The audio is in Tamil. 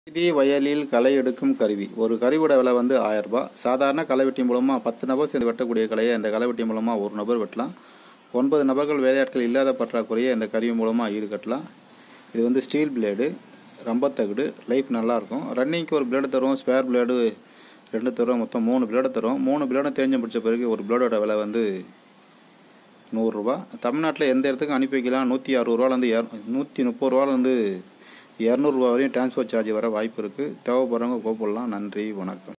செய்தி வயலில் களை எடுக்கும் கருவி ஒரு கருவியோட விலை வந்து ஆயிரம் ரூபாய் சாதாரண களைவெட்டி மூலமாக பத்து நபர் சேர்ந்து வெட்டக்கூடிய கலையை இந்த களைவெட்டி மூலமாக ஒரு நபர் வெட்டலாம் ஒன்பது நபர்கள் வேலையாட்கள் இல்லாத பற்றாக்குறையை இந்த கருவி மூலமாக ஈடுகட்டலாம் இது வந்து ஸ்டீல் பிளேடு ரம்பத்தகடு லைஃப் நல்லாயிருக்கும் ரன்னிங்க்கு ஒரு பிளேடு தரும் ஸ்பேர் பிளேடு ரெண்டு தரும் மொத்தம் மூணு பிளேடு தரும் மூணு பிளேடும் தேஞ்சு பிடிச்ச பிறகு ஒரு பிளேடோட விலை வந்து நூறுரூவா தமிழ்நாட்டில் எந்த இடத்துக்கும் அனுப்பி வைக்கலாம் நூற்றி அறுபது ரூபாலேருந்து இர நூற்றி முப்பது ரூபாலேருந்து இரநூறுவா வரையும் டிரான்ஸ்போர்ட் சார்ஜ் வர வாய்ப்பு இருக்குது தேவைப்படுறவங்க கூப்பிடலாம் நன்றி வணக்கம்